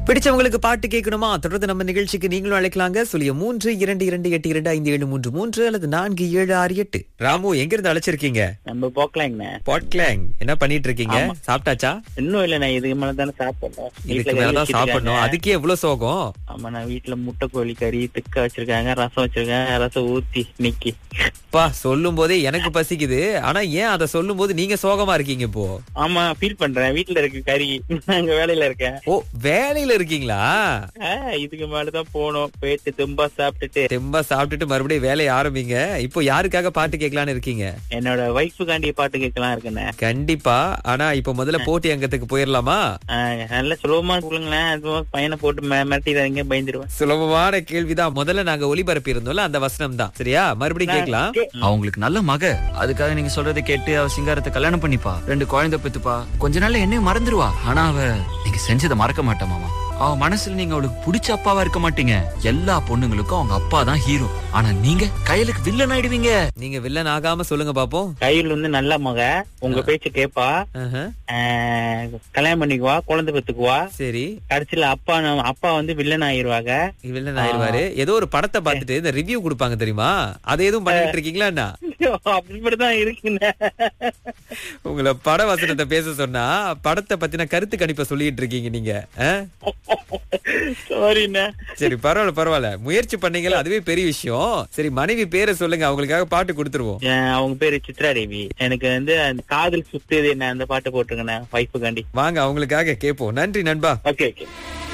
பிடிச்சவங்களுக்கு பாட்டு கேட்கணுமா தொடர்ந்து நம்ம நிகழ்ச்சிக்கு நீங்களும் அழைக்கலாங்க சொல்லிய மூன்று இரண்டு இரண்டு எட்டு இரண்டு ஐந்து ஏழு மூன்று மூன்று அல்லது நான்கு ஏழு ஆறு எட்டு ராமு எங்க இருந்து அழைச்சிருக்கீங்க நம்ம போக்கலாங்கண்ணே பாட்கிளாங் என்ன பண்ணிட்டு இருக்கீங்க சாப்பிட்டாச்சா இன்னும் இல்லண்ணே இதுக்கு மேல தானே சாப்பிடணும் இதுக்கு வீட்டுல கறி மேலதான் வச்சிருக்காங்க. சாப்பிடணும் அதுக்கே எவ்வளவு சோகம் ஆமா நான் வீட்டுல முட்டை கோழி கறி திக்க வச்சிருக்காங்க ரசம் வச்சிருக்காங்க ரசம் ஊத்தி நிக்கி அப்பா சொல்லும் போதே எனக்கு பசிக்குது ஆனா ஏன் அதை சொல்லும் போது நீங்க சோகமா இருக்கீங்க இப்போ ஆமா ஃபீல் பண்றேன் வீட்டுல இருக்கு கறி அங்க வேலையில இருக்கேன் ஓ வேலையில இருக்கீங்களா ஆ, இதுக்கு மேலதான் போகணும் போயிட்டு தும்பா சாப்பிட்டுட்டு தெம்பா சாப்பிட்டுட்டு மறுபடியும் வேலையை ஆரம்பிங்க இப்போ யாருக்காக பாட்டு கேட்கலான்னு இருக்கீங்க என்னோட ஒய்ஃபுக்காண்டி பாட்டு கேட்கலாம் இருக்குண்ணே கண்டிப்பா ஆனா இப்ப முதல்ல போட்டி அங்கத்துக்கு போயிடலாமா ஆ, நல்ல சுலபமா சொல்லுங்களேன் அதுவும் பையனை போட்டு மிர- மிரட்டிடாதீங்க பயந்துருவேன் சுலபமான கேள்விதான் முதல்ல நாங்க ஒளிபரப்பி இருந்தோம்ல அந்த வசனம் தான் சரியா மறுபடியும் கேட்கலாம் அவங்களுக்கு நல்ல மக அதுக்காக நீங்க சொல்றதை கேட்டு அவ சிங்காரத்தை கல்யாணம் பண்ணிப்பா ரெண்டு குழந்தை பெத்துப்பா கொஞ்ச நாள்ல என்னையும் மறந்துடுவா ஆனா அவ நீங்க செஞ்சதை மறக்க மாட்டா மாமா அவ மனசுல நீங்க அவளுக்கு பிடிச்ச அப்பாவா இருக்க மாட்டீங்க எல்லா பொண்ணுங்களுக்கும் அவங்க அப்பா தான் ஹீரோ ஆனா நீங்க கையலுக்கு வில்லன் ஆயிடுவீங்க நீங்க வில்லன் ஆகாம சொல்லுங்க பாப்போம் கையில் வந்து நல்ல மக உங்க பேச்சு கேப்பா ஆஹா, ஆ, கல்யாணம் பண்ணிக்குவா குழந்தை பெத்துக்குவா சரி கடைசியில அப்பா நம்ம- அப்பா வந்து வில்லன் ஆயிருவாங்க வில்லன் ஆயிருவாரு ஏதோ ஒரு படத்தை பார்த்துட்டு இந்த ரிவ்யூ கொடுப்பாங்க தெரியுமா அதை எதுவும் பண்ணிட்டு இருக்கீங்களா என்ன அப்படிதான் இருக்குண்ணே உங்களை பட வசனத்தை பேச சொன்னா படத்தை பத்தின கருத்து கணிப்பை சொல்லிட்டு இருக்கீங்க நீங்க ஆ? சாரிண்ணே சரி பரவாயில்ல பரவாயில்ல முயற்சி பண்ணீங்களா அதுவே பெரிய விஷயம் சரி மனைவி பேரை சொல்லுங்க அவங்களுக்காக பாட்டு கொடுத்துருவோம் ஏன் அவங்க பேரு சித்ரா தேவி எனக்கு வந்து அந்த காதல் சுத்துது என்ன அந்த பாட்டு போட்டுருங்கண்ணே வைஃபுக்காண்டி வாங்க அவங்களுக்காக கேட்போம் நன்றி நண்பா ஓகே ஓகே